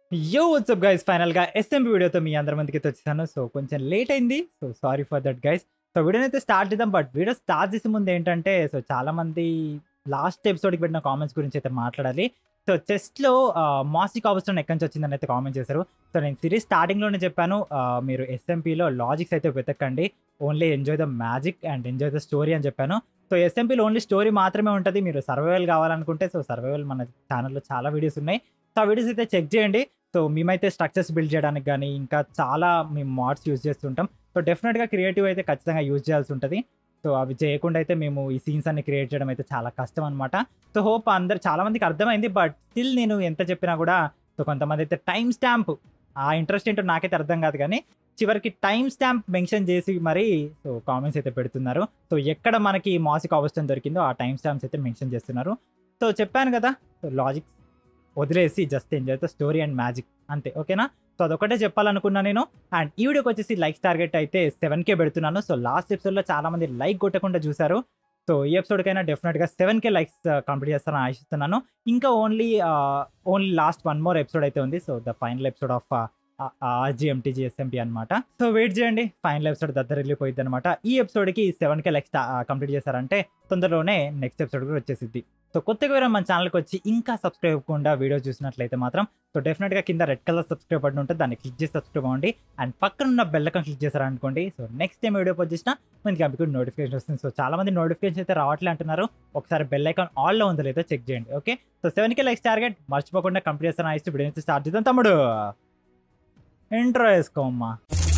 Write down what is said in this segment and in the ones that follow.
యో WhatsApp guys ఫైనల్గా SMP వీడియోతో మీ అందరి మందికి అయితే వచ్చేసాను సో కొంచెం లేట్ అయింది so sorry for that guys so వీడియోని అయితే స్టార్ట్ చేద్దాం బట్ వీడియో స్టార్ట్ చేసే ముందు ఏంటంటే సో చాలా మంది లాస్ట్ ఎపిసోడ్కి పెట్టిన కామెంట్స్ గురించి అయితే మాట్లాడాలి సో చెస్ట్లో మాసిక్ ఆపర్చునిటీ ఎక్కడి నుంచి వచ్చిందని అయితే కామెంట్ చేశారు సో నేను సిరీస్ స్టార్టింగ్లోనే చెప్పాను ఆ, మీరు ఎస్ఎంపీలో లాజిక్స్ అయితే వెతకండి only enjoy the magic and enjoy the story అని చెప్పాను సో ఎస్ఎంపీలో ఓన్లీ స్టోరీ మాత్రమే ఉంటుంది మీరు సర్వైవల్ కావాలనుకుంటే సో సర్వైవల్ మన ఛానల్లో చాలా వీడియోస్ ఉన్నాయి సో ఆ వీడియోస్ అయితే చెక్ చేయండి సో మేమైతే స్ట్రక్చర్స్ బిల్డ్ చేయడానికి కానీ ఇంకా చాలా మేము మాడ్స్ యూజ్ చేస్తుంటాం సో డెఫినెట్గా క్రియేటివ్ అయితే ఖచ్చితంగా యూజ్ చేయాల్సి ఉంటుంది సో అవి చేయకుండా అయితే మేము ఈ సీన్స్ అన్ని క్రియేట్ చేయడం అయితే చాలా కష్టం అనమాట సో హోప్ అందరు చాలా మందికి అర్థమైంది బట్ స్టిల్ నేను ఎంత చెప్పినా కూడా సో కొంతమంది అయితే టైం స్టాంప్ ఆ ఇంట్రెస్ట్ ఏంటో నాకైతే అర్థం కాదు కానీ చివరికి టైం స్టాంప్ మెన్షన్ చేసి మరి సో కామెంట్స్ అయితే పెడుతున్నారు సో ఎక్కడ మనకి మాసిక్ అవసరం దొరికిందో ఆ టైం స్టాంప్స్ అయితే మెన్షన్ చేస్తున్నారు సో చెప్పాను కదా సో లాజిక్స్ వదిలేసి just enjoy the story and magic అంతే ఓకేనా సో అదొకటే చెప్పాలనుకున్నా నేను అండ్ ఈ వీడియోకి వచ్చేసి లైక్స్ టార్గెట్ అయితే సెవెన్ కే పెడుతున్నాను సో లాస్ట్ ఎపిసోడ్లో చాలా మంది లైక్ కొట్టకుండా చూసారు సో ఈ ఎపిసోడ్కైనా డెఫినెట్గా సెవెన్ కే లైక్స్ కంప్లీట్ చేస్తానని ఆశిస్తున్నాను ఇంకా only only last one more episode అయితే ఉంది so the final episode of RGMT GSMP అనమాట సో వెయిట్ చేయండి ఫైనల్ ఎపిసోడ్ దగ్గర వెళ్ళిపోయింది అనమాట ఈ ఎపిసోడ్కి సెవెన్ కే లైక్స్ కంప్లీట్ చేశారంటే తొందరలోనే నెక్స్ట్ ఎపిసోడ్ కూడా వచ్చేసిద్ది సో కొత్తగా వేరే మన ఛానల్కి వచ్చి ఇంకా సబ్స్క్రైబ్ అవ్వకుండా వీడియో చూసినట్లయితే మాత్రం సో డెఫినెట్గా కింద రెడ్ కలర్ సబ్స్క్రైబ్ బటన్ ఉంటుంది దాన్ని క్లిక్ చేసి సబ్స్క్రైబ్ అవ్వండి అండ్ పక్కన ఉన్న బెల్ ఐకాన్ క్లిక్ చేశారనుకోండి so next time video post చేసినా మనకి మీకు నోటిఫికేషన్ వస్తుంది సో చాలా మంది నోటిఫికేషన్ అయితే రావట్లే అంటున్నారు ఒకసారి బెల్ ఐకాన్ ఆల్లో ఉందో లేదో చెక్ చేయండి okay so seven K likes target మర్చిపోకుండా కంప్లీట్ చేస్తాను ఇష్టం వీడియో నుంచి స్టార్ట్ చేద్దాం తమ్ముడు ఇంట్రో వేసుకోమ్మా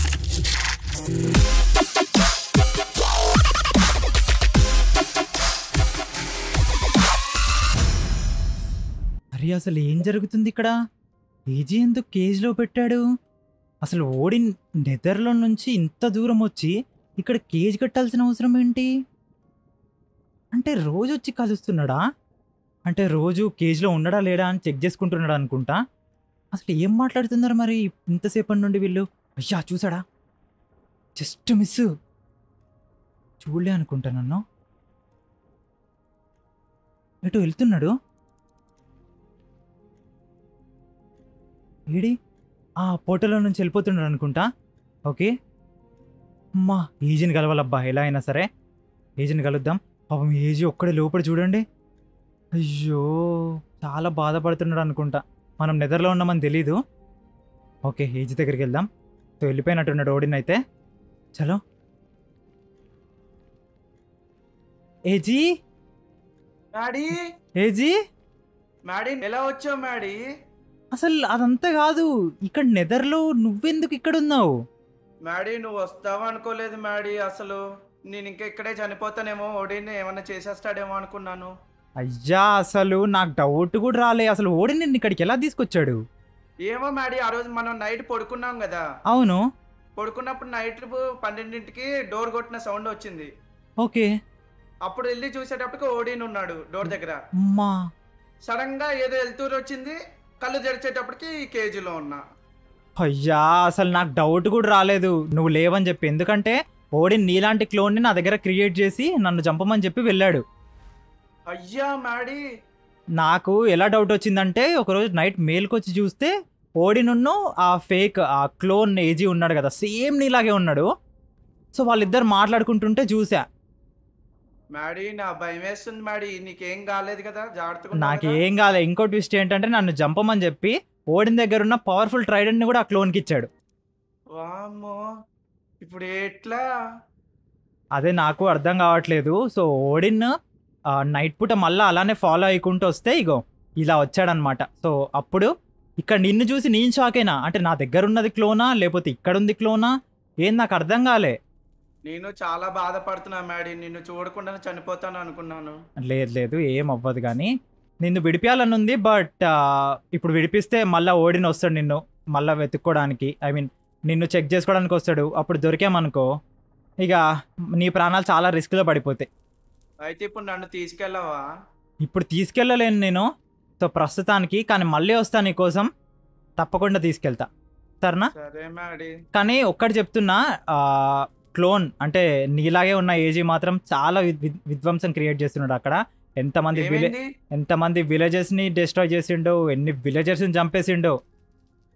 అరే అసలు ఏం జరుగుతుంది ఇక్కడ ఏజీ ఎందుకు కేజ్లో పెట్టాడు అసలు ఓడి నెదర్లో నుంచి ఇంత దూరం వచ్చి ఇక్కడ కేజ్ కట్టాల్సిన అవసరం ఏంటి అంటే రోజు వచ్చి కలుస్తున్నాడా అంటే రోజు కేజ్లో ఉండడా లేడా అని చెక్ చేసుకుంటున్నాడా అనుకుంటా అసలు ఏం మాట్లాడుతున్నారు మరి ఇంతసేపటి నుండి వీళ్ళు అయ్యా చూసాడా జస్ట్ మిస్ చూడలే అనుకుంటా నన్ను ఎటు వెళ్తున్నాడు ఏడి ఆ పోటలో నుంచి వెళ్ళిపోతున్నాడు అనుకుంటా ఓకే అమ్మా ఏజీని కలవాలబ్బా ఎలా అయినా సరే ఏజీని కలుద్దాం పాపం ఏజీ ఒక్కడే లోపల చూడండి అయ్యో చాలా బాధపడుతున్నాడు అనుకుంటా మనం నిద్రలో ఉన్నామని తెలీదు ఓకే ఏజీ దగ్గరికి వెళ్దాం సో వెళ్ళిపోయినట్టున్నాడు ఓడిన్ అయితే చలో ఏజీ మ్యాడీ ఏజీ మ్యాడీ ఎలా వచ్చావు మ్యాడీ అసలు అదంతా కాదు ఇక్కడ నెదర్లో నువ్వెందుకు ఇక్కడ ఉన్నావు మ్యాడీ నువ్వు వస్తావు అనుకోలేదు మ్యాడీ అసలు నేను ఇంకా ఇక్కడే చనిపోతానేమో ఓడిని ఏమన్నా చేసేస్తాడేమో అనుకున్నాను అయ్యా అసలు నాకు డౌట్ కూడా రాలే అసలు ఓడి నిన్ను ఇక్కడికి ఎలా తీసుకొచ్చాడు ఏమో మ్యాడీ ఆ రోజు మనం నైట్ పడుకున్నాం కదా అవును పడుకున్నప్పుడు నైట్ పన్నెండింటికి డోర్ కొట్టిన సౌండ్ వచ్చింది ఓకే అప్పుడు వెళ్ళి చూసేటప్పటికి ఓడిన్ ఉన్నాడు డోర్ దగ్గర అమ్మా సడన్ గా ఏదో వెళ్తూరు వచ్చింది కళ్ళు తెరిచేటప్పటికి ఈ కేజీలో ఉన్నా అయ్యా అసలు నాకు డౌట్ కూడా రాలేదు నువ్వు లేవని చెప్పి ఎందుకంటే ఓడి నీలాంటి క్లోన్ని నా దగ్గర క్రియేట్ చేసి నన్ను చంపమని చెప్పి వెళ్ళాడు అయ్యా మ్యాడీ నాకు ఎలా డౌట్ వచ్చిందంటే ఒకరోజు నైట్ మేల్కొచ్చి చూస్తే ఓడినున్ను ఆ ఫేక్ ఆ క్లోన్ ఏజీ ఉన్నాడు కదా సేమ్ నీలాగే ఉన్నాడు సో వాళ్ళిద్దరు మాట్లాడుకుంటుంటే చూసా మ్యాడీ నా భయం వేస్తుంది మ్యాడీ నీకేం కాలేదు కదా జాగ్రత్తగా ఉన్నావు నాకు కదా? ఏం కాలే ఇంకో ట్విస్ట్ ఏంటంటే నన్ను చంపమని చెప్పి ఓడిన దగ్గర ఉన్న పవర్ఫుల్ ట్రైడెంట్ని కూడా ఆ క్లోన్కి ఇచ్చాడు వామ్మో ఇప్పుడు ఎట్లా అదే నాకు అర్థం కావట్లేదు సో ఓడిన్ ఆ, నైట్ పూట మళ్ళీ అలానే ఫాలో అయ్యుకుంటూ వస్తే ఇగో ఇలా వచ్చాడనమాట సో అప్పుడు ఇక్కడ నిన్ను చూసి నేను షాక్ అయినా అంటే నా దగ్గర ఉన్నది క్లోనా లేకపోతే ఇక్కడ ఉంది క్లోనా ఏం నాకు అర్థం కాలే నేను చాలా బాధపడుతున్నా మ్యాడీ నిన్ను చూడకుండా చనిపోతాను అనుకున్నాను లేదు లేదు ఏం అవ్వదు కానీ నిన్ను విడిపించాలని ఉంది బట్ ఇప్పుడు విడిపిస్తే మళ్ళీ ఓడిన వస్తాడు నిన్ను మళ్ళీ వెతుక్కోవడానికి ఐ మీన్ నిన్ను చెక్ చేసుకోవడానికి వస్తాడు అప్పుడు దొరికామనుకో ఇక నీ ప్రాణాలు చాలా రిస్క్లో పడిపోతాయి అయితే ఇప్పుడు నన్ను తీసుకెళ్ళవా ఇప్పుడు తీసుకెళ్ళలేను నేను సో ప్రస్తుతానికి కానీ మళ్ళీ వస్తాను నీకోసం తప్పకుండా తీసుకెళ్తా సరేనా సరే మ్యాడీ కానీ ఒక్కటి చెప్తున్నా ఆ, క్లోన్ అంటే నీలాగే ఉన్న ఏజీ మాత్రం చాలా విద్- విద్- విధ్వంసం క్రియేట్ చేస్తున్నాడు అక్కడ ఎంతమంది విలే ఏమైంది ఎంతమంది విలేజెస్ ని డిస్ట్రాయ్ చేసిండో ఎన్ని విలేజర్స్ ని చంపేసిండో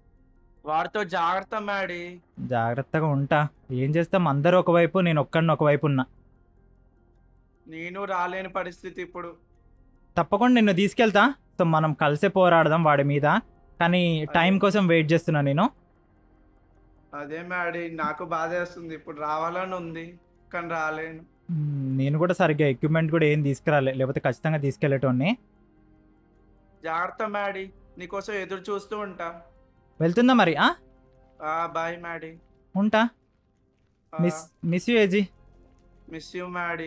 వాడితో జాగ్రత్త మ్యాడీ జాగ్రత్తగా ఉంటా ఏం చేస్తాం అందరూ ఒకవైపు నేను ఒక్కడిని ఒకవైపు ఉన్నా నేను రాలేని పరిస్థితి ఇప్పుడు తప్పకుండా నిన్ను తీసుకెళ్తా సో మనం కలిసే పోరాడదాం వాడి మీద కానీ టైం కోసం వెయిట్ చేస్తున్నా నేను అదే మ్యాడీ నాకు బాధ వేస్తుంది ఇప్పుడు రావాలని ఉంది కానీ రాలేను మ్మ్, నేను కూడా సరిగ్గా ఎక్విప్మెంట్ కూడా ఏం తీసుకురాలే లేకపోతే ఖచ్చితంగా తీసుకెళ్ళేటోని జాగ్రత్త మ్యాడీ నీకోసం ఎదురు చూస్తూ ఉంటా వెళ్తుందా మరి ఆ ఆ బాయ్ మ్యాడీ ఉంటా miss miss you AG miss you Maddy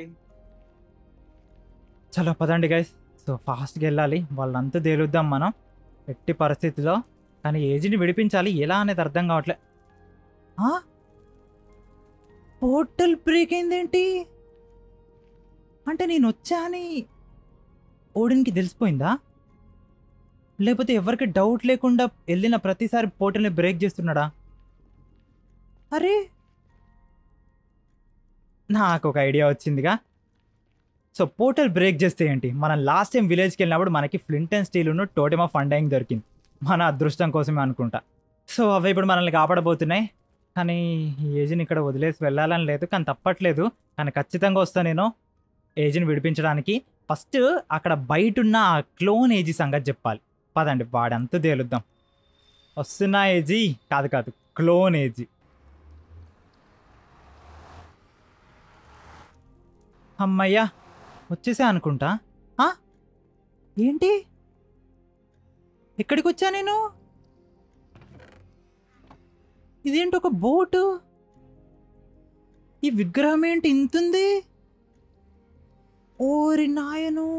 చలో పదండి గైస్ సో ఫాస్ట్గా వెళ్ళాలి వాళ్ళంతా తేలుద్దాం మనం ఎట్టి పరిస్థితిలో కానీ ఏజీని విడిపించాలి ఎలా అనేది అర్థం కావట్లే ఆ? పోర్టల్ బ్రేక్ అయిందేంటి అంటే నేను వచ్చా అని ఓడిన్కి తెలిసిపోయిందా లేకపోతే ఎవరికి డౌట్ లేకుండా వెళ్ళిన ప్రతిసారి పోర్టల్ని బ్రేక్ చేస్తున్నాడా అరే నాకు ఒక ఐడియా వచ్చిందిగా సో పోర్టల్ బ్రేక్ చేస్తే ఏంటి మనం లాస్ట్ టైం విలేజ్కి వెళ్ళినప్పుడు మనకి ఫ్లింట్ అండ్ స్టీల్ ఉన్న టోటెమ్ ఆఫ్ ఫండైంగ్ దొరికింది మన అదృష్టం కోసమే అనుకుంటా సో అవి ఇప్పుడు మనల్ని కాపాడబోతున్నాయి కానీ ఈ ఏజ్ని ఇక్కడ వదిలేసి వెళ్ళాలని లేదు కానీ తప్పట్లేదు కానీ ఖచ్చితంగా వస్తా నేను ఏజ్ని విడిపించడానికి ఫస్ట్ అక్కడ బయట ఉన్న ఆ క్లోన్ ఏజీ సంగతి చెప్పాలి పదండి వాడంతా తేలుద్దాం వస్తున్నా ఏజీ కాదు కాదు క్లోన్ ఏజీ అమ్మయ్యా వచ్చేసా అనుకుంటా ఆ? ఏంటి ఎక్కడికి వచ్చా నేను ఇదేంటి ఒక బోటు ఈ విగ్రహం ఏంటి ఇంతుంది ఓరి నాయను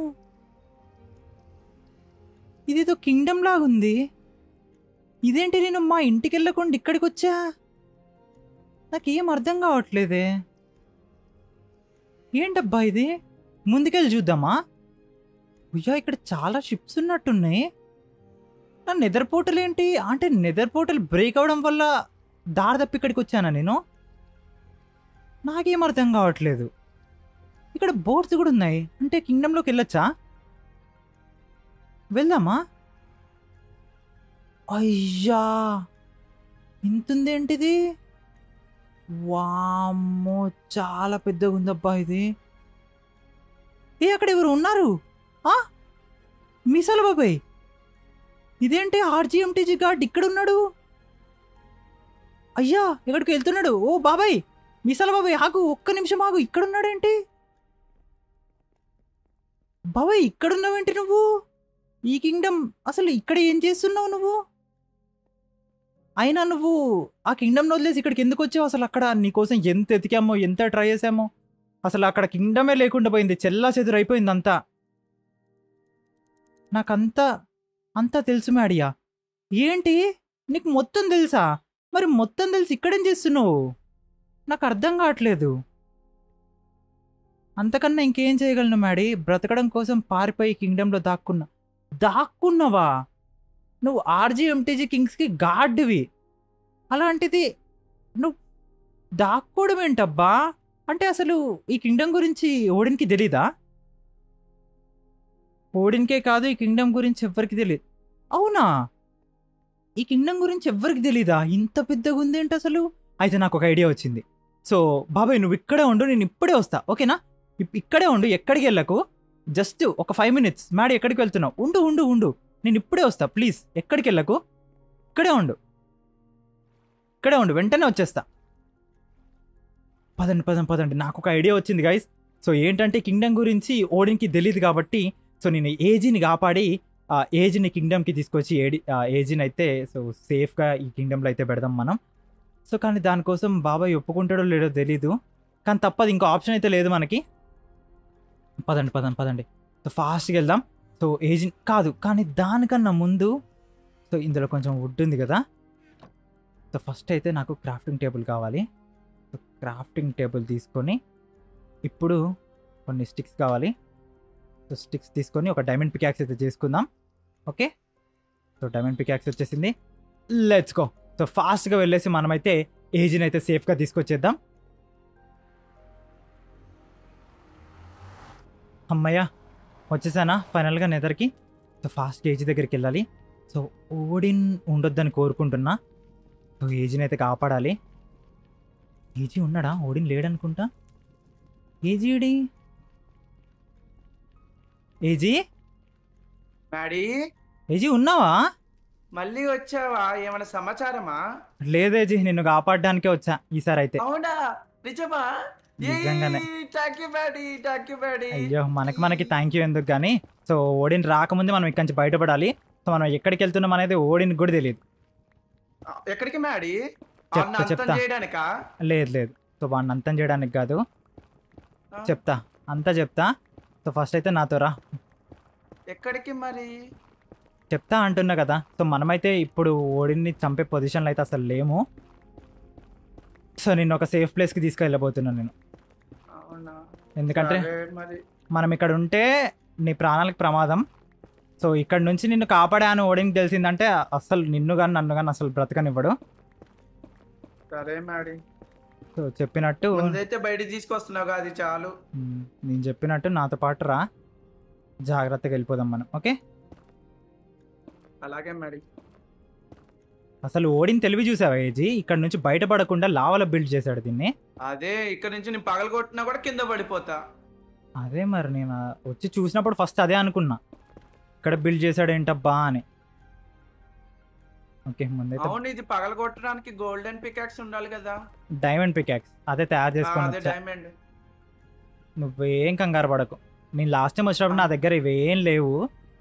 ఇదేదో కింగ్డమ్ లాగుంది ఇదేంటి నేను మా ఇంటికి వెళ్ళకుండా ఇక్కడికి వచ్చా నాకేం అర్థం కావట్లేదే ఏంటబ్బా ఇది ముందుకెళ్ళి చూద్దామా అయ్యా ఇక్కడ చాలా షిప్స్ ఉన్నట్టున్నాయి నా నెదర్ పోర్టల్ ఏంటి అంటే నెదర్ పోర్టల్ బ్రేక్ అవడం వల్ల దారి తప్పి ఇక్కడికి వచ్చానా నేను నాకేం అర్థం కావట్లేదు ఇక్కడ బోట్స్ కూడా ఉన్నాయి అంటే కింగ్డమ్లోకి వెళ్ళొచ్చా వెళ్దామా అయ్యా ఇంతుందేంటిది వామ్మో చాలా పెద్దగా ఉందబ్బా ఇది ఏ అక్కడ ఎవరు ఉన్నారు ఆ మిసాల బాబాయ్ ఇదేంటి ఆర్జీఎంటీజీ గార్డ్ ఇక్కడ ఉన్నాడు అయ్యా ఎక్కడికి వెళ్తున్నాడు ఓ బాబాయ్ మిసాల బాబాయ్ ఆగు ఒక్క నిమిషం ఆగు ఇక్కడ ఉన్నాడేంటి బాబాయ్ ఇక్కడ ఉన్నావేంటి నువ్వు ఈ కింగ్డమ్ అసలు ఇక్కడ ఏం చేస్తున్నావు నువ్వు అయినా నువ్వు ఆ కింగ్డమ్ వదిలేసి ఇక్కడికి ఎందుకు వచ్చావు అసలు అక్కడ నీకోసం ఎంత ఎతికామో ఎంత ట్రై చేసామో అసలు అక్కడ కింగ్డమే లేకుండా పోయింది చెల్లా చెదురు అయిపోయింది అంతా నాకంతా అంతా తెలుసు మేడియా ఏంటి నీకు మొత్తం తెలుసా మరి మొత్తం తెలిసి ఇక్కడేం చేస్తున్నావు నాకు అర్థం కావట్లేదు అంతకన్నా ఇంకేం చేయగలను మేడి బ్రతకడం కోసం పారిపోయి కింగ్డమ్లో దాక్కున్నా దాక్కున్నావా నువ్వు ఆర్జీ ఎంటీజీ కింగ్స్కి గాడ్వి అలాంటిది నువ్వు దాక్కోవడం ఏంటబ్బా అంటే అసలు ఈ కింగ్డమ్ గురించి ఓడిన్కి తెలీదా ఓడిన్కే కాదు ఈ కింగ్డమ్ గురించి ఎవ్వరికి తెలియదు అవునా ఈ కింగ్డమ్ గురించి ఎవ్వరికి తెలీదా ఇంత పెద్దగా ఉందేంటి అసలు అయితే నాకు ఒక ఐడియా వచ్చింది సో బాబాయ్ నువ్వు ఇక్కడే ఉండు నేను ఇప్పుడే వస్తా ఓకేనా ఇప్- ఇక్కడే ఉండు ఎక్కడికి వెళ్ళకు జస్ట్ ఒక ఫైవ్ మినిట్స్ మేడం ఎక్కడికి వెళ్తున్నావు ఉండు ఉండు ఉండు నేను ఇప్పుడే వస్తా ప్లీజ్ ఎక్కడికి వెళ్ళకు ఇక్కడే ఉండు ఇక్కడే ఉండు వెంటనే వచ్చేస్తా పదండి పదండి పదండి నాకు ఒక ఐడియా వచ్చింది గైస్ సో ఏంటంటే కింగ్డమ్ గురించి ఓడిన్కి తెలియదు కాబట్టి సో నేను ఏజీని కాపాడి ఆ ఏజ్ని కింగ్డమ్కి తీసుకొచ్చి ఏడి ఆ ఏజీని అయితే సో సేఫ్గా ఈ కింగ్డమ్లో అయితే పెడదాం మనం సో కానీ దానికోసం బాబాయ్ ఒప్పుకుంటాడో లేడో తెలీదు కానీ తప్పదు ఇంకో ఆప్షన్ అయితే లేదు మనకి పదండి పదండి పదండి సో ఫాస్ట్గా వెళ్దాం సో ఏజ్ కాదు కానీ దానికన్నా ముందు సో ఇందులో కొంచెం వుడ్ ఉంది కదా సో ఫస్ట్ అయితే నాకు క్రాఫ్టింగ్ టేబుల్ కావాలి సో క్రాఫ్టింగ్ టేబుల్ తీసుకొని ఇప్పుడు కొన్ని స్టిక్స్ కావాలి సో స్టిక్స్ తీసుకొని ఒక డైమండ్ పికాక్స్ అయితే చేసుకుందాం ఓకే సో డైమండ్ పికాక్స్ వచ్చేసింది లెట్స్ గో సో ఫాస్ట్గా వెళ్ళేసి మనమైతే ఏజ్ని అయితే సేఫ్గా తీసుకొచ్చేద్దాం అమ్మయ్య వచ్చేసానా ఫైనల్గా నెదర్కి సో ఫాస్ట్ ఏజ్ దగ్గరికి వెళ్ళాలి సో ఓడిన్ ఉండొద్దని కోరుకుంటున్నా సో ఏజీని అయితే కాపాడాలి ఏజీ ఉన్నాడా ఓడిని లేడనుకుంటా ఏజీడి ఏజీ మ్యాడీ ఏజీ ఉన్నావా మళ్ళీ వచ్చావా ఏమైనా సమాచారమా లేదేజీ నిన్ను కాపాడడానికే వచ్చా ఈసారి అయితే అవునా నిజమా నిజంగానే. Thank you Maddy thank you Maddy అయ్యో మనకి మనకి థ్యాంక్ యూ ఎందుకు కానీ సో ఓడిని రాకముందే మనం ఇక్కడి నుంచి బయటపడాలి సో మనం ఎక్కడికి వెళ్తున్నాం అనేది ఓడిని కూడా తెలియదు ఎక్కడికి మ్యాడీ చెప్తా, అన్న అంతం చెప్తా. చేయడానికా లేదు లేదు సో వాడిని అంతం చేయడానికి కాదు ఆ, చెప్తా అంతా చెప్తా సో ఫస్ట్ అయితే నాతో రా ఎక్కడికి మరి చెప్తా అంటున్నా కదా సో మనమైతే ఇప్పుడు ఓడిని చంపే పొజిషన్లో అయితే అసలు లేము సో నేను ఒక సేఫ్ ప్లేస్కి తీసుకెళ్ళబోతున్నాను నేను అవునా ఎందుకంటే సరే మరి మనం ఇక్కడ ఉంటే నీ ప్రాణాలకు ప్రమాదం సో ఇక్కడ నుంచి నిన్ను కాపాడాను ఓడికి తెలిసిందంటే అసలు నిన్ను కానీ నన్ను కానీ అసలు బ్రతకనివ్వడు సరే మ్యాడీ సో చెప్పినట్టు ముందైతే బయటికి తీసుకొస్తున్నావు అది చాలు మ్, నేను చెప్పినట్టు నాతో పాటు రా జాగ్రత్తగా వెళ్ళిపోదాం మనం ఓకే అలాగే మ్యాడీ అసలు ఓడిని తెలివి చూసావా ఏజీ ఇక్కడ నుంచి బయటపడకుండా లావలో బిల్డ్ చేశాడు దీన్ని అదే ఇక్కడ నుంచి నేను పగల కొట్టినా కూడా కింద పడిపోతా అదే మరి నేను వచ్చి చూసినప్పుడు ఫస్ట్ అదే అనుకున్నా ఇక్కడ బిల్డ్ చేశాడు ఏంటబ్బా అని ఓకే ముందైతే అవును ఇది పగల కొట్టడానికి గోల్డెన్ పికాక్స్ ఉండాలి కదా డైమండ్ పికాక్స్ అదే తయారు ఆ, చేసుకొని అదే వచ్చా డైమండ్ నువ్వేం కంగారు పడకు నేను లాస్ట్ టైం వచ్చినప్పుడు నా దగ్గర ఇవేం లేవు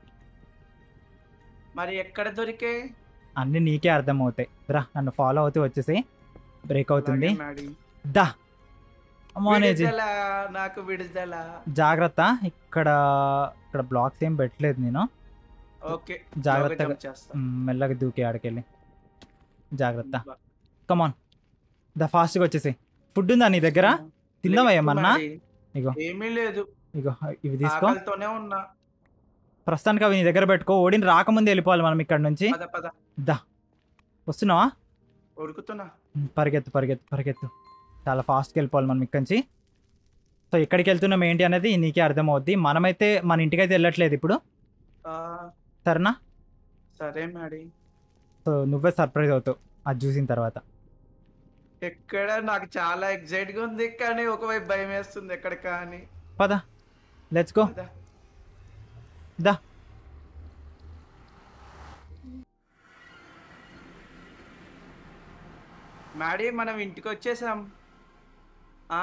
మరి ఎక్కడ దొరికే అన్ని నీకే అర్థమవుతాయి రా నన్ను ఫాలో అవుతూ వచ్చేసి బ్రేక్ అవుతుంది అలాగే మ్యాడీ దా అమ్మోనేజీ విడుదల నాకు విడుదల జాగ్రత్త ఇక్కడ ఇక్కడ బ్లాక్స్ ఏం పెట్టలేదు నేను ఓకే జాగ్రత్తగా యోగా jump చేస్తా. మ్, మెల్లగా దూకి ఆడికెళ్ళి జాగ్రత్త కమాన్ ద ఫాస్ట్గా వచ్చేసి ఫుడ్ ఉందా నీ దగ్గర తిందామా లేదు ఏమన్నా మ్యాడీ. ఇగో ఏమీ లేదు ఇగో ఇవి తీసుకో ఆకలితోనే ఉన్నా ప్రస్తుతానికి అవి నీ దగ్గర పెట్టుకో ఓడిని రాకముందే వెళ్ళిపోవాలి మనం ఇక్కడ నుంచి పద పద దా వస్తున్నావా ఉడుకుతున్నా మ్, పరిగెత్తు పరిగెత్తు పరిగెత్తు చాలా ఫాస్ట్గా వెళ్ళిపోవాలి మనం ఇక్కడి నుంచి సో ఎక్కడికి వెళ్తున్నాం ఏంటి అనేది నీకే అర్థమవుద్ది మనమైతే మన ఇంటికైతే వెళ్ళట్లేదు ఇప్పుడు ఆ, సరేనా సరే మ్యాడీ సో నువ్వే సర్ప్రైజ్ అవుతావు అది చూసిన తర్వాత ఎక్కడ నాకు చాలా ఎక్సైట్ గా ఉంది కానీ ఒకవైపు భయం వేస్తుంది ఎక్కడ కానీ పద లెట్స్ గో పద. దా మ్యాడీ మనం ఇంటికి వచ్చేసాం ఆ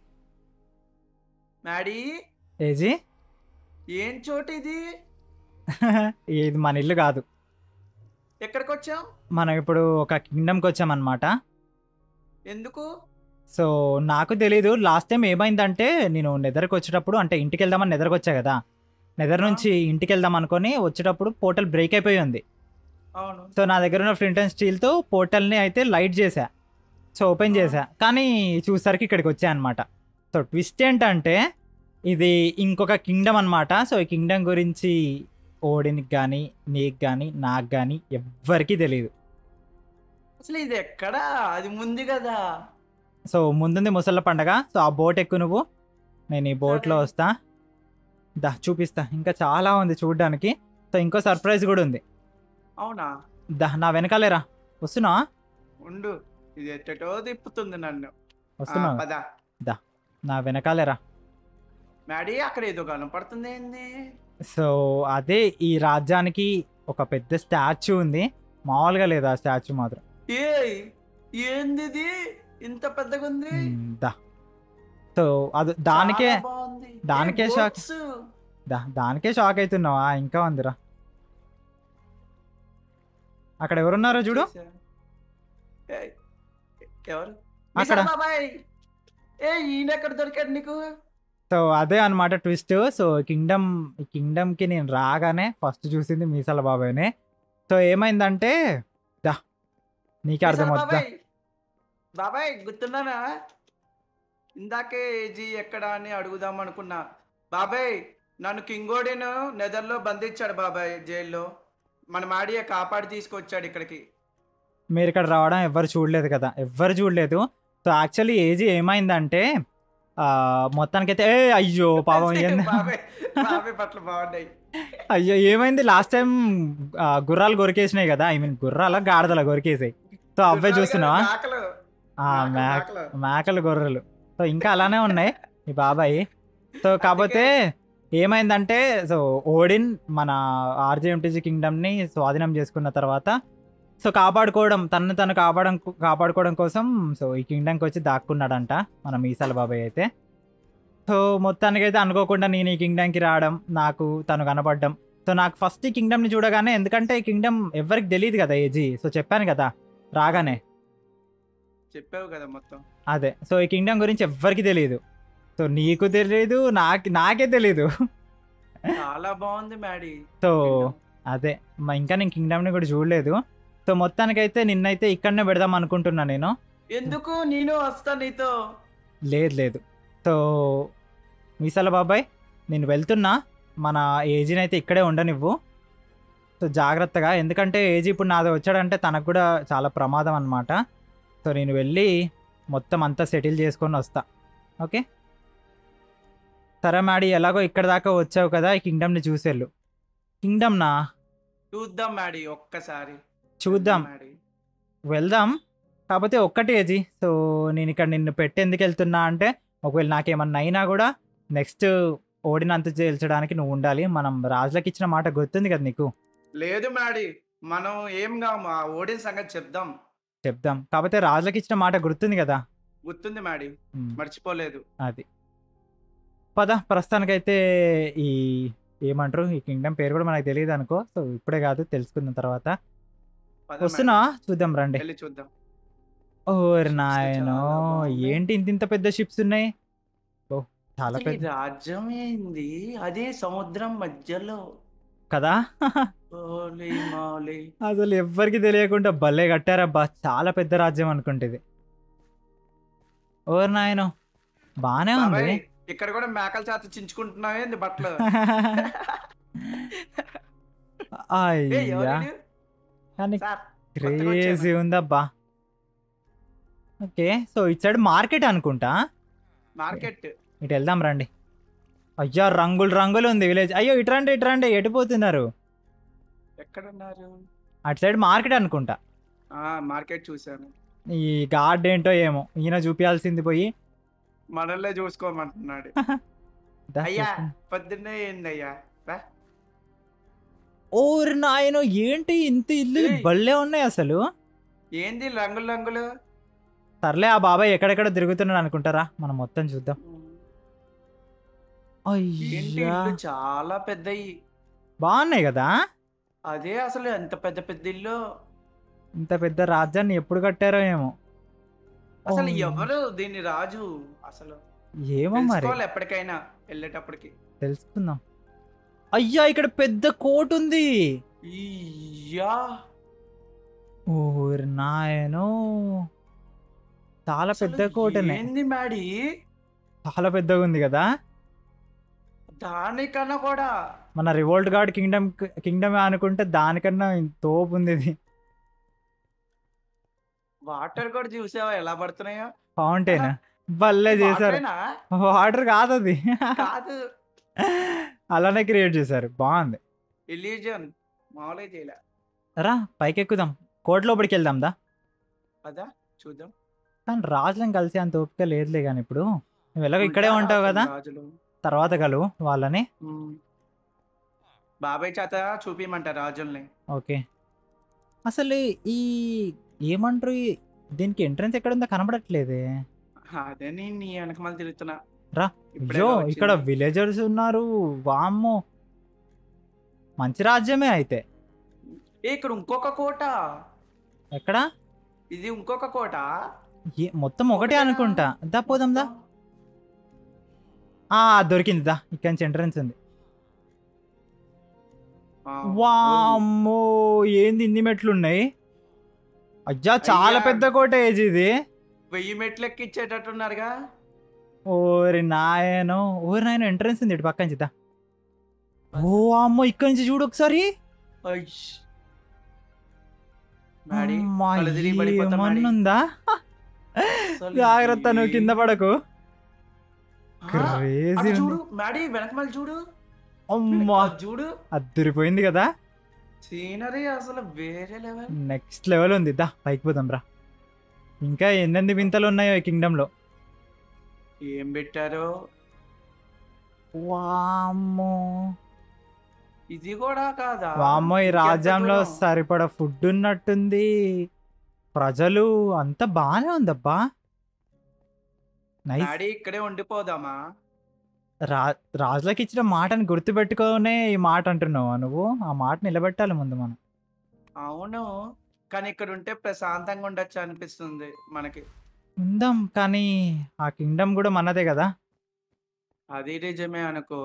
మ్యాడీ ఏజీ ఏం చోటు ఇది ఇది మన ఇల్లు కాదు ఎక్కడికి వచ్చాం మనం ఇప్పుడు ఒక కింగ్డమ్కి వచ్చామన్నమాట ఎందుకు సో నాకు తెలీదు లాస్ట్ టైం ఏమైందంటే నేను నెదర్కి వచ్చేటప్పుడు అంటే ఇంటికి వెళ్దామని నెదర్కి వచ్చా కదా నెదర్ నుంచి ఇంటికి వెళ్దాం అనుకొని వచ్చేటప్పుడు పోర్టల్ బ్రేక్ అయిపోయి ఉంది అవును సో నా దగ్గర ఉన్న ఫ్లింట్ అండ్ స్టీల్తో పోర్టల్ని అయితే లైట్ చేశా సో ఓపెన్ చేశా కానీ చూసరికి ఇక్కడికి వచ్చా అనమాట సో ట్విస్ట్ ఏంటంటే ఇది ఇంకొక కింగ్డమ్ అనమాట సో ఈ కింగ్డమ్ గురించి ఓడినికి కానీ నీకు కానీ నాకు కానీ ఎవ్వరికీ తెలియదు అసలు ఇది ఎక్కడా అది ముందు కదా సో ముందుంది ముసళ్ళ పండగ సో ఆ బోట్ ఎక్కు నువ్వు నేను ఈ బోట్లో సరే. వస్తా దా చూపిస్తా ఇంకా చాలా ఉంది చూడడానికి సో ఇంకో సర్ప్రైజ్ కూడా ఉంది అవునా దా నా వెనకాలేరా వస్తున్నా ఉండు ఇది ఎట్టటో తిప్పుతుంది నన్ను ఆ, వస్తున్నా పద నా వెనకాలేరా మ్యాడీ అక్కడ ఏదో కనపడుతుంది ఏంది సో అదే ఈ రాజ్యానికి ఒక పెద్ద స్టాచ్యూ ఉంది మామూలుగా లేదు ఆ స్టాచ్యూ మాత్రం ఏ ఏంది ఇది ఇంత పెద్దగా ఉంది మ్, దా సో అది దానికే చాలా బాగుంది. ఏ, దానికే షాక్. boats. దా దానికే షాక్ అవుతున్నావా ఇంకా ఉందిరా అక్కడ ఎవరున్నారో చూడు చూసా. ఏ, ఎవరు అక్కడ. నిజా బాబాయ్ ఏ ఈయన ఎక్కడ దొరికాడు నీకు సో అదే అన్నమాట ట్విస్ట్ సో కింగ్డమ్ ఈ కింగ్డమ్కి నేను రాగానే ఫస్ట్ చూసింది మీసాల బాబాయ్నే సో ఏమైందంటే దా నీకే నిజా అర్థమవుతుందా బాబాయ్ బాబాయ్ గుర్తున్నానా ఇందాకే ఏజీ ఎక్కడ అని అడుగుదాం అనుకున్నా బాబాయ్ నన్ను కింగోడిన్ నెదర్లో బంధించాడు బాబాయ్ జైల్లో మన మాడియ కాపాడి తీసుకొచ్చాడు ఇక్కడికి మీరు ఇక్కడ రావడం ఎవ్వరు చూడలేదు కదా ఎవ్వరు చూడలేదు సో యాక్చువల్లీ ఏజీ ఏమైందంటే ఆ, మొత్తానికైతే ఏ అయ్యో పాపం ఏంది బాబాయ్ బాబాయ్ పట్ల బాగున్నాయి అయ్యో ఏమైంది లాస్ట్ టైం గుర్రాలు గొరికేసినాయి కదా ఐ మీన్ గుర్రాల గాడిదల గొరికేసాయి సో అవే చూస్తున్నావా మేకలు ఆ, మేకలు, మేక మేకలు. మేకలు గొర్రెలు సో ఇంకా అలానే ఉన్నాయి ఈ బాబాయ్ సో కాకపోతే ఏమైందంటే సో ఓడిన్ మన ఆర్జేఎంటీజీ కింగ్డమ్ని స్వాధీనం చేసుకున్న తర్వాత సో కాపాడుకోవడం తనను తను కాపాడడం కాపాడుకోవడం కోసం సో ఈ కింగ్డమ్కి వచ్చి దాక్కున్నాడంట మన మీసాల బాబాయ్ అయితే సో మొత్తానికైతే అనుకోకుండా నేను ఈ కింగ్డమ్కి రావడం నాకు తను కనపడడం సో నాకు ఫస్ట్ ఈ కింగ్డమ్ని చూడగానే ఎందుకంటే ఈ కింగ్డమ్ ఎవరికి తెలియదు కదా ఏజీ సో చెప్పాను కదా రాగానే చెప్పావు కదా మొత్తం అదే సో ఈ కింగ్డమ్ గురించి ఎవ్వరికి తెలియదు సో నీకు తెలియదు నాకు నాకే తెలియదు చాలా బాగుంది మ్యాడీ సో అదే మా ఇంకా నేను కింగ్డమ్ని కూడా చూడలేదు సో మొత్తానికైతే నిన్నైతే ఇక్కడనే పెడదాం అనుకుంటున్నా నేను ఎందుకు నేను వస్తా నీతో లేదు లేదు సో మీసాల బాబాయ్ నేను వెళ్తున్నా మన ఏజీని అయితే ఇక్కడే ఉండనివ్వు సో జాగ్రత్తగా ఎందుకంటే ఏజీ ఇప్పుడు నాది వచ్చాడంటే తనకు కూడా చాలా ప్రమాదం అనమాట సో నేను వెళ్ళి మొత్తం అంతా సెటిల్ చేసుకొని వస్తా ఓకే సరే మాడి ఎలాగో ఇక్కడ దాకా వచ్చావు కదా ఈ కింగ్డమ్ని చూసేళ్ళు కింగ్డమ్నా చూద్దాం మ్యాడీ ఒక్కసారి చూద్దాం మ్యాడీ వెళ్దాం కాకపోతే ఒక్కటి ఏజీ సో నేను ఇక్కడ నిన్ను పెట్టి ఎందుకు వెళ్తున్నా అంటే ఒకవేళ నాకేమన్నా అయినా కూడా నెక్స్ట్ ఓడినంత చేల్చడానికి నువ్వు ఉండాలి మనం రాజులకు ఇచ్చిన మాట గుర్తుంది కదా నీకు లేదు మ్యాడీ మనం ఏం కాము ఆ ఓడిన సంగతి చెప్దాం చెప్దాం కాకపోతే రాజులకు ఇచ్చిన మాట గుర్తుంది కదా గుర్తుంది మ్యాడీ ఉమ్, మర్చిపోలేదు అది పద ప్రస్తుతానికైతే ఈ ఏమంటారు ఈ కింగ్డమ్ పేరు కూడా మనకు తెలియదు అనుకో సో ఇప్పుడే కాదు తెలుసుకున్న తర్వాత పద వస్తున్నా చూద్దాం రండి మ్యాడీ, వెళ్ళి చూద్దాం ఓరి Ships నాయనో చాలా బాగున్నాయి. ఏంటి ఇంత ఇంత పెద్ద షిప్స్ ఉన్నాయి ఓ చాలా అసలు ఈ పెద్ద రాజ్యం ఏంది అదే సముద్రం మధ్యలో కదా ఓలీ మాలీ అసలు ఎవ్వరికి తెలియకుండా భలే కట్టారబ్బా చాలా పెద్ద రాజ్యం అనుకుంటేది ఓర్ నాయనో బానే ఉంది బాబాయ్, ఇక్కడ కూడా మేకల చేత చించుకుంటున్నావేంది బట్టలు ఏ, ఎవరు అయ్యా వీడు? కానీ సార్, క్రేజీ ఉందబ్బా ఓకే సో ఇటు సైడ్ మార్కెట్ అనుకుంటా మార్కెట్ ఇటు వెళ్దాం రండి అయ్యా రంగులు రంగులు ఉంది విలేజ్ అయ్యో ఇటు రండి ఇటు రండి ఎటు పోతున్నారు ఎక్కడ ఉన్నారు అటు సైడ్ మార్కెట్ అనుకుంటా ఆ మార్కెట్ చూశాను ఈ గార్డ్ ఏంటో ఏమో ఈయన చూపించాల్సింది పోయి మనల్లే చూసుకోమంటున్నాడు దా అయ్యా చూసుకుందాం. పొద్దున్నే ఏందయ్యా రా. ఓరి నాయనో ఏంటి ఇంత ఇల్లు ఏయ్. బళ్ళే ఉన్నాయి అసలు ఏంది రంగులు రంగులు సర్లే ఆ బాబాయ్ ఎక్కడెక్కడ తిరుగుతున్నాడు అనుకుంటారా మనం మొత్తం చూద్దాం ఏంటి అయ్యా ఇల్లు చాలా పెద్దయి బాగున్నాయి కదా అదే అసలు ఎంత పెద్ద పెద్ద ఇల్లు ఇంత పెద్ద రాజ్యాన్ని ఎప్పుడు కట్టారో ఏమో అసలు ఓ, ఎవరు దీని రాజు అసలు ఏమో మరి తెలుసుకోవాలి ఎప్పటికైనా వెళ్ళేటప్పటికి తెలుసుకుందాం అయ్యా ఇక్కడ పెద్ద కోట్ ఉంది ఇయ్యా ఓరి నాయనో చాలా పెద్ద అసలు కోటనే ఏంది మ్యాడీ చాలా పెద్దగా ఉంది కదా దానికన్నా కూడా మన రివోల్ట్ గార్డ్ కింగ్డమ్ కింగ్డమ్ అనుకుంటే దానికన్నా తోపు ఉంది ఇది వాటర్ కూడా చూసావా ఎలా పడుతున్నాయో ఫౌంటైన్ భలే చేశారు వాటరేనా? వాటర్ కాదు అది కాదు అలానే క్రియేట్ చేశారు బాగుంది ఇల్యూజన్ మామూలుగా చేయలే రా పైకి ఎక్కుదాం కోట లోపలికి వెళ్దాం దా అదా చూద్దాం కానీ రాజులను కలిసి అంత ఓపిక లేదులే కానీ ఇప్పుడు నువ్వు ఎలాగో ఇక్కడే ఉంటావు కదా రాజులు తర్వాత కలువు వాళ్ళని ఉమ్. బాబాయ్ చేత చూపిమంట రాజుల్ని ఓకే అసలు ఈ ఏమంటారు ఈ- దీనికి ఎంట్రన్స్ ఎక్కడ ఉందో కనబడట్లేదే అదే నేను నీ వెనకమాల తిరుగుతున్నా రా. ఇప్పుడే అయ్యో వచ్చింది. ఇక్కడ విలేజర్స్ ఉన్నారు వామ్మో మంచి రాజ్యమే అయితే ఏ ఇక్కడ ఇంకొక కోట ఎక్కడ ఇది ఇంకొక కోట ఏ- మొత్తం ఒకటే ఒకటేనా? అనుకుంటా దా పోదాం దా ఆ దొరికింది దా ఇక్కడ నుంచి ఎంట్రన్స్ ఉంది ఆ, వామ్మో ఏంది ఇన్ని మెట్లు ఉన్నాయి అయ్యా చాలా అయ్యా. పెద్ద కోట ఏజ్ ఇది వెయ్యి మెట్లు ఎక్కిచ్చేటట్టున్నారుగా ఓరి నాయనో ఓరి నాయన ఎంట్రన్స్ ఉంది ఇటు పక్క నుంచి దా ఓ అమ్మో ఇక్కడ నుంచి చూడు ఒకసారి ఐష్. మ్యాడీ, అమ్మా, కళ్ళు తిరిగి పడిపోతాం మ్యాడీ. ఏమన్నుందా అసలు జాగ్రత్త నువ్వు ఈ- కింద పడకు ఆ, క్రేజీ అటు ఉంది. చూడు మ్యాడీ వెనకమాల చూడు అమ్మా అది చూడు అద్దరిపోయింది కదా సీనరీ అసలు వేరే లెవెల్ నెక్స్ట్ లెవెల్ ఉంది దా పైకి పోదాం రా ఇంకా ఎన్నెన్ని వింతలు ఉన్నాయో ఈ కింగ్డమ్లో ఏం పెట్టారు వామ్మో ఇది కూడా కాదా వామ్మో ఈ ఇంకెంత రాజ్యంలో దూరం? సరిపడా ఫుడ్ ఉన్నట్టుంది ప్రజలు అంతా బాగానే ఉందబ్బా నైస్ డాడీ ఇక్కడే ఉండిపోదామా రా రాజులకు ఇచ్చిన మాటని గుర్తుపెట్టుకోనే ఈ మాట అంటున్నావా నువ్వు ఆ మాట నిలబెట్టాలి ముందు మనం అవును కానీ ఇక్కడ ఉంటే ప్రశాంతంగా ఉండొచ్చు అనిపిస్తుంది మనకి ఉందాం కానీ ఆ కింగ్డమ్ కూడా మనదే కదా అది నిజమే అనుకో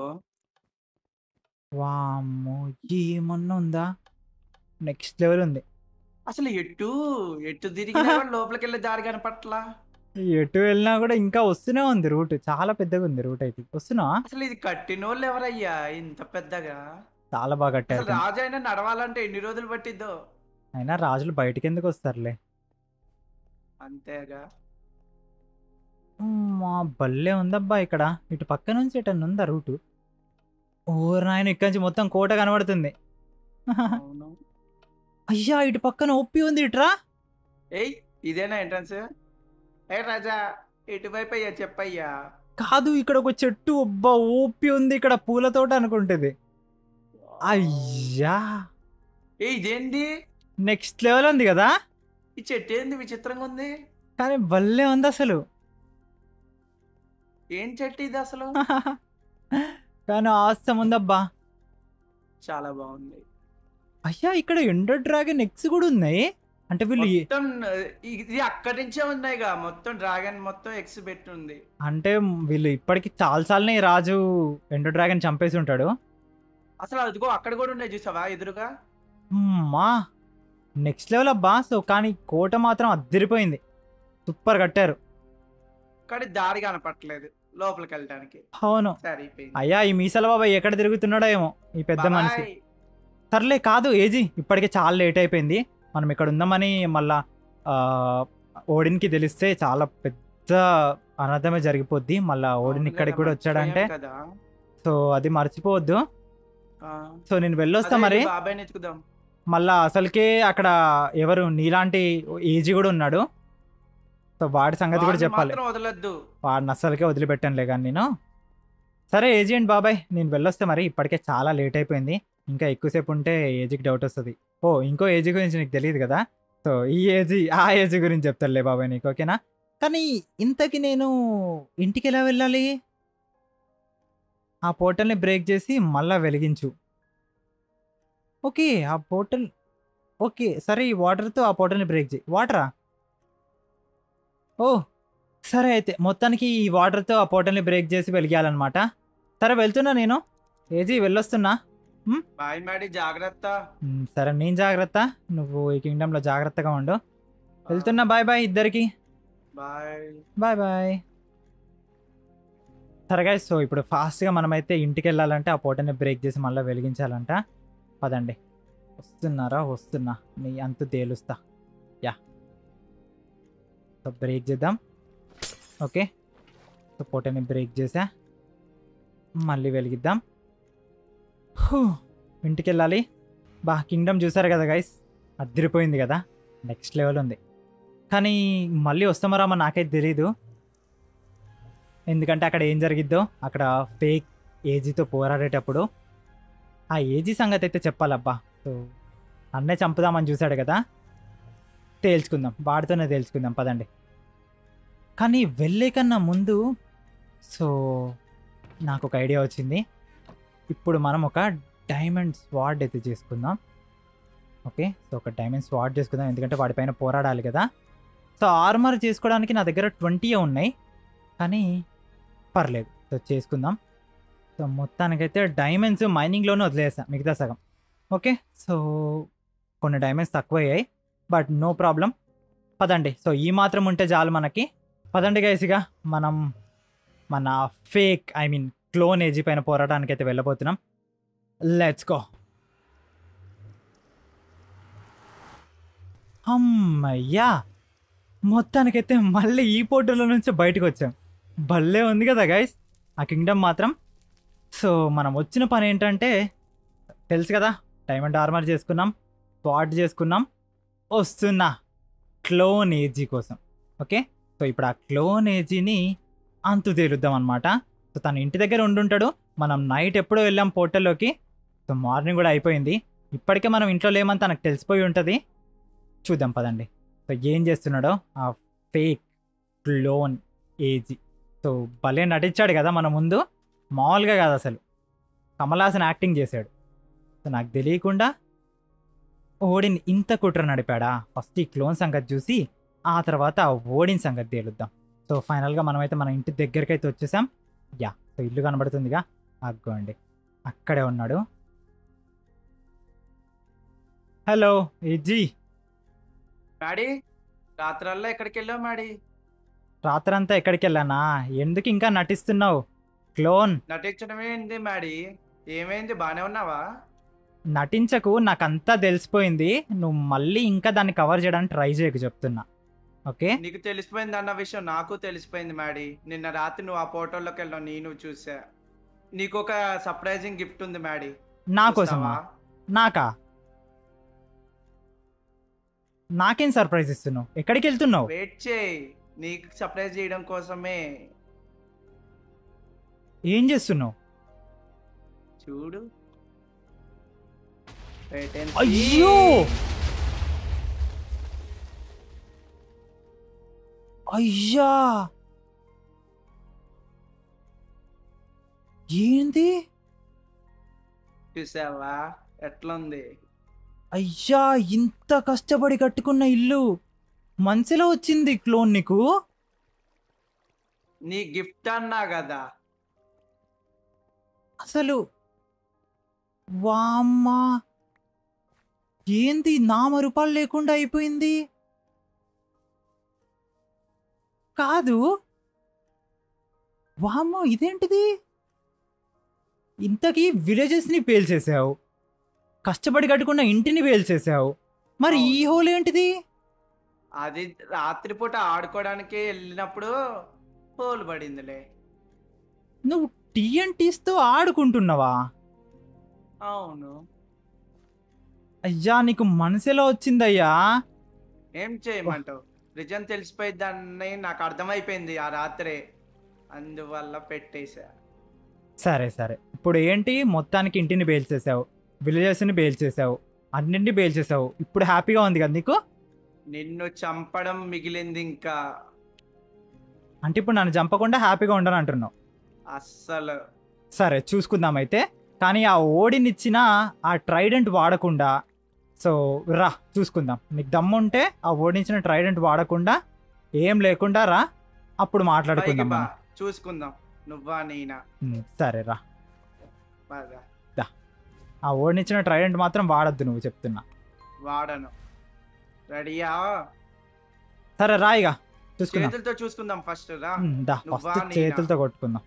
వామ్మో ఏమన్నా ఉందా నెక్స్ట్ లెవెల్ ఉంది అసలు ఎటు ఎటు తిరిగినా కూడా లోపలికి వెళ్ళే దారి కనపట్లా ఎటు వెళ్ళినా కూడా ఇంకా వస్తూనే ఉంది రూట్ చాలా పెద్దగా ఉంది రూట్ అయితే వస్తున్నా అసలు ఇది కట్టిన వాళ్ళు ఎవరయ్యా ఇంత పెద్దగా చాలా బాగా అసలు కట్టారు రాజు అయినా నడవాలంటే ఎన్ని రోజులు పట్టిద్దో అయినా రాజులు బయటికి ఎందుకు వస్తారులే అంతేగా మా భలే ఉందబ్బా ఇక్కడ ఇటు పక్క నుంచి ఇటు ఉందా రూటు ఓ నాయన ఇక్కడి నుంచి మొత్తం కోట కనబడుతుంది అవును అయ్యా ఇటు పక్కన ఒప్పి ఉంది ఇట్రా ఏయ్ ఇదేనా ఎంట్రన్స్ ఏ రాజా ఇటువైపు అయ్యా చెప్పయ్యా కాదు ఇక్కడ ఒక చెట్టు అబ్బా ఓపి ఉంది ఇక్కడ పూల తోట అనుకుంటుంది అయ్యా ఏ ఇదేంటి నెక్స్ట్ లెవెల్ ఉంది కదా ఈ చెట్టు ఏంది విచిత్రంగా ఉంది కానీ భలే ఉంది అసలు ఏం చెట్టు ఇది అసలు కానీ ఆస్తం ఉందబ్బా చాలా బాగుంది అయ్యా ఇక్కడ ఎండర్ డ్రాగన్ ఎగ్స్ కూడా ఉన్నాయి అంటే వీళ్ళు ఏ- మొత్తం ఇది అక్కడి నుంచే ఉన్నాయిగా మొత్తం డ్రాగన్ మొత్తం ఎక్స్ పెట్టి ఉంది అంటే వీళ్ళు ఇప్పటికి చాలాసార్లు ఈ రాజు ఎండర్ డ్రాగన్ చంపేసి ఉంటాడు అసలు అదిగో అక్కడ కూడా ఉన్నాయి చూసావా ఎదురుగా మా నెక్స్ట్ లెవెల్ అబ్బా సో కానీ కోట మాత్రం అద్దరిపోయింది సూపర్ కట్టారు కానీ దారి కనపట్లేదు లోపలికి వెళ్ళడానికి అవును సరిపోయింది అయ్యా ఈ మీసాల బాబాయ్ ఎక్కడ తిరుగుతున్నాడో ఏమో ఈ పెద్ద మనిషి బాబాయ్. సర్లే కాదు ఏజీ ఇప్పటికే చాలా లేట్ అయిపోయింది మనం ఇక్కడ ఉందామని మళ్ళా ఆ, ఓడిన్కి తెలిస్తే చాలా పెద్ద అనర్థమే జరిగిపోద్ది మళ్ళా ఓడిన్ అవును ఇక్కడికి కదా, కూడా వచ్చాడంటే మర్చిపోయాం కదా సో అది మర్చిపోవద్దు ఆ. సో నేను వెళ్ళొస్తా అదే మరి బాబాయ్ ఎత్తుకుదాం మళ్ళా అసలుకే అక్కడ ఎవరు నీలాంటి ఏజీ కూడా ఉన్నాడు సో వాడి సంగతి కూడా వాడిని చెప్పాలి మాత్రం వదలొద్దు వాడిని అస్సలకే వదిలిపెట్టానులే కానీ నేను సరే ఏజీ అండ్ బాబాయ్ నేను వెళ్ళొస్తే మరి ఇప్పటికే చాలా లేట్ అయిపోయింది ఇంకా ఎక్కువసేపు ఉంటే ఏజీకి డౌట్ వస్తుంది ఓ ఇంకో ఏజీ గురించి నీకు తెలియదు కదా సో ఈ ఏజీ ఆ ఏజీ గురించి చెప్తానులే బాబాయ్ నీకు ఓకేనా కానీ ఇంతకి నేను ఇంటికి ఎలా వెళ్ళాలి ఆ పోర్టల్ని బ్రేక్ చేసి మళ్ళా వెలిగించు ఓకే ఆ పోర్టల్ ఓకే సరే ఈ వాటర్తో ఆ పోర్టల్ని బ్రేక్ చేయి వాటరా ఓ సరే అయితే మొత్తానికి ఈ వాటర్తో ఆ పోర్టల్ని బ్రేక్ చేసి వెలిగాలన్నమాట సరే వెళ్తున్నా నేను ఏజీ వెళ్ళొస్తున్నా బాయ్ మేడి జాగ్రత్త మ్, సరే నేను జాగ్రత్త నువ్వు ఈ కింగ్డమ్లో జాగ్రత్తగా ఉండు వెళ్తున్నా బాయ్ బాయ్ ఇద్దరికి బాయ్ బాయ్ బాయ్ సరే guys, సో ఇప్పుడు ఫాస్ట్గా మనమైతే ఇంటికి వెళ్ళాలంటే ఆ పోటని బ్రేక్ చేసి మళ్ళీ వెలిగించాలంట పదండి వస్తున్నారా వస్తున్నా నీ అంతు తేలుస్తా యా సో బ్రేక్ చేద్దాం ఓకే సో పోటని బ్రేక్ చేసా మళ్ళీ వెలిగిద్దాం హూ, ఇంటికి వెళ్ళాలి బా కింగ్డమ్ చూసారు కదా గైస్ అద్దరిపోయింది కదా నెక్స్ట్ లెవెల్ ఉంది కానీ మళ్ళీ వస్తామో రామో నాకైతే తెలీదు ఎందుకంటే అక్కడ ఏం జరిగిద్దో అక్కడ ఫేక్ ఏజీతో పోరాడేటప్పుడు ఆ ఏజీ సంగతి అయితే చెప్పాలబ్బా సో అన్నే చంపుదామని చూశాడు కదా తేల్చుకుందాం వాడితోనే తేల్చుకుందాం పదండి కానీ వెళ్ళే కన్నా ముందు సో నాకు ఒక ఐడియా వచ్చింది ఇప్పుడు మనం ఒక డైమండ్ స్వాడ్ అయితే చేసుకుందాం ఓకే సో ఒక డైమండ్ స్వాడ్ చేసుకుందాం ఎందుకంటే వాడిపైన పోరాడాలి కదా సో ఆర్మర్ చేసుకోవడానికి నా దగ్గర ట్వంటీ ఉన్నాయి కానీ పర్లేదు సో చేసుకుందాం సో మొత్తానికైతే డైమండ్స్ మైనింగ్లోనే వదిలేసా మిగతా సగం ఓకే సో కొన్ని డైమండ్స్ తక్కువ అయ్యాయి బట్ నో ప్రాబ్లం పదండి సో ఈ మాత్రం ఉంటే చాలు మనకి పదండి గైసిగా మనం మన fake I mean clone AG పైన పోరాటానికి అయితే వెళ్ళబోతున్నాం లెట్స్ గో అమ్మయ్యా మొత్తానికైతే మళ్ళీ ఈ పోర్టల్లో నుంచి బయటకు వచ్చాం భలే ఉంది కదా గైస్ ఆ కింగ్డమ్ మాత్రం సో మనం వచ్చిన పని ఏంటంటే తెలుసు కదా డైమండ్ ఆర్మర్ చేసుకున్నాం స్పాట్ చేసుకున్నాం వస్తున్నా క్లోన్ ఏజీ కోసం ఓకే సో ఇప్పుడు ఆ క్లోన్ ఏజీని అంతు తేలుద్దాం అనమాట సో తను ఇంటి దగ్గర ఉండుంటాడు మనం నైట్ ఎప్పుడో వెళ్ళాం పోర్టల్లోకి సో మార్నింగ్ కూడా అయిపోయింది ఇప్పటికే మనం ఇంట్లో లేమని తనకు తెలిసిపోయి ఉంటుంది చూద్దాం పదండి సో ఏం చేస్తున్నాడో ఆ ఫేక్ క్లోన్ ఏజీ సో భలే నటించాడు కదా మన ముందు మామూలుగా కాదు అసలు కమలాసన్ యాక్టింగ్ చేశాడు సో నాకు తెలియకుండా ఓడిని ఇంత కుట్ర నడిపాడా ఫస్ట్ ఈ క్లోన్ సంగతి చూసి ఆ తర్వాత ఆ ఓడిన సంగతి తేలుద్దాం సో ఫైనల్గా మనమైతే మన ఇంటి దగ్గరికి అయితే వచ్చేసాం యా సో ఇల్లు కనబడుతుందిగా అగ్గోండి అక్కడే ఉన్నాడు హలో ఏజీ మ్యాడీ రాత్రల్లా ఎక్కడికి వెళ్ళావు మ్యాడీ రాత్రంతా ఎక్కడికి వెళ్ళానా ఎందుకు ఇంకా నటిస్తున్నావు క్లోన్ నటించడం ఏంది మ్యాడీ ఏమైంది బానే ఉన్నావా నటించకు నాకంతా తెలిసిపోయింది నువ్వు మళ్ళీ ఇంకా దాన్ని కవర్ చేయడానికి ట్రై చేయకు చెప్తున్నా ఓకే నీకు తెలిసిపోయింది అన్న విషయం నాకు తెలిసిపోయింది మ్యాడీ నిన్న రాత్రి నువ్వు ఆ ఫోటోలోకి వెళ్ళావు నేను చూసా నీకు ఒక సర్ప్రైజింగ్ గిఫ్ట్ ఉంది మ్యాడీ నా కోసమా చూస్తావా? నాకా నాకేం సర్ప్రైజ్ ఇస్తున్నావు ఎక్కడికి వెళ్తున్నావు వెయిట్ చేయి నీకు సర్ప్రైజ్ చేయడం కోసమే ఏం చేస్తున్నావు చూడు Wait and see. అయ్యో అయ్యా ఏంది చూసావా ఎట్లుంది అయ్యా ఇంత కష్టపడి కట్టుకున్న ఇల్లు మంచిలో వచ్చింది క్లోన్ నీకు నీ గిఫ్ట్ అన్నా కదా అసలు వామ్మా ఏంది నామరూపాలు లేకుండా అయిపోయింది కాదు వామ్మో ఇదేంటిది ఇంతకీ విలేజెస్ని పేల్చేసావు కష్టపడి కట్టుకున్న ఇంటిని పేల్చేసావు మరి ఈ హోల్ ఏంటిది అది రాత్రిపూట ఆడుకోవడానికి వెళ్ళినప్పుడు హోల్ పడిందిలే నువ్వు టీఎన్టీస్తో ఆడుకుంటున్నావా అవును అయ్యా నీకు మనసులో వచ్చిందయ్యా ఏం చేయమంటావు నిజం తెలిసిపోయిద్దని నాకు అర్థమైపోయింది ఆ రాత్రే అందువల్ల పెట్టేశా సరే సరే ఇప్పుడు ఏంటి మొత్తానికి ఇంటిని బేల్చేసావు విలేజెస్ని బేల్చేసావు అన్నింటిని బేల్చేసావు ఇప్పుడు హ్యాపీగా ఉంది కదా నీకు నిన్ను చంపడం మిగిలింది ఇంకా అంటే ఇప్పుడు నన్ను చంపకుండా హ్యాపీగా ఉండను అంటున్నావు అస్సలు సరే చూసుకుందాం అయితే కానీ ఆ ఓడినిచ్చిన ఆ ట్రైడెంట్ వాడకుండా సో రా చూసుకుందాం నీకు దమ్ముంటే ఆ ఓడించిన ట్రైడెంట్ వాడకుండా ఏం లేకుండా రా అప్పుడు పైకి మాట్లాడుకుందాం బా మనం. చూసుకుందాం నువ్వా నేనా ఉమ్, సరే రా బాగా ఆ ఓడినిచ్చిన ట్రైడెంట్ మాత్రం వాడద్దు నువ్వు చెప్తున్నా వాడను రెడీయా సరే రా ఇక చూసుకుందాం చేతులతో చూసుకుందాం ఫస్ట్ రా ఉమ్, దా నువ్వా ఫస్ట్ నేనా? చేతులతో కొట్టుకుందాం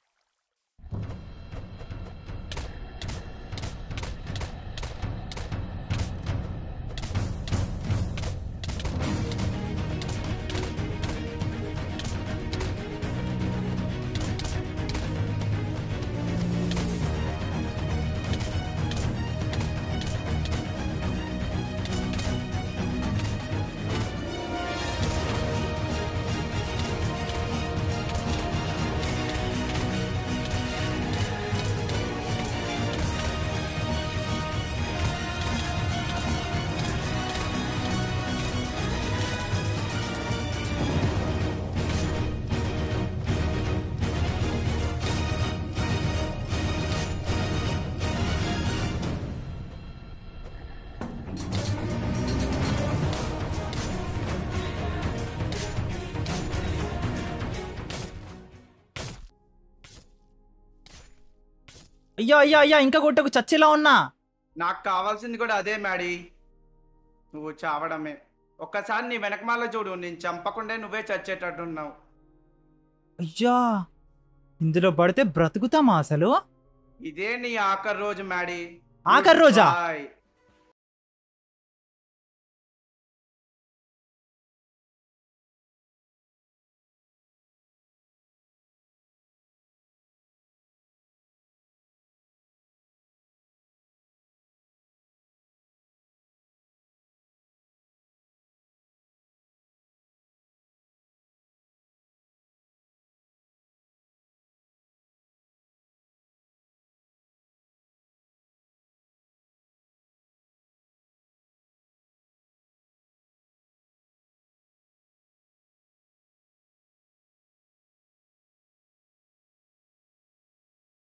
అయ్యో అయ్యో అయ్యా ఇంకా కొట్టకు చచ్చేలా ఉన్నా నాకు కావాల్సింది కూడా అదే మ్యాడీ నువ్వు చావడమే ఒక్కసారి నీ వెనకమాల చూడు నేను చంపకుండా నువ్వే చచ్చేటట్టున్నావు అయ్యా ఇందులో పడితే బ్రతుకుతామా అసలు ఇదే నీ ఆఖరి రోజు మ్యాడీ ఆఖరి రోజా? Bye.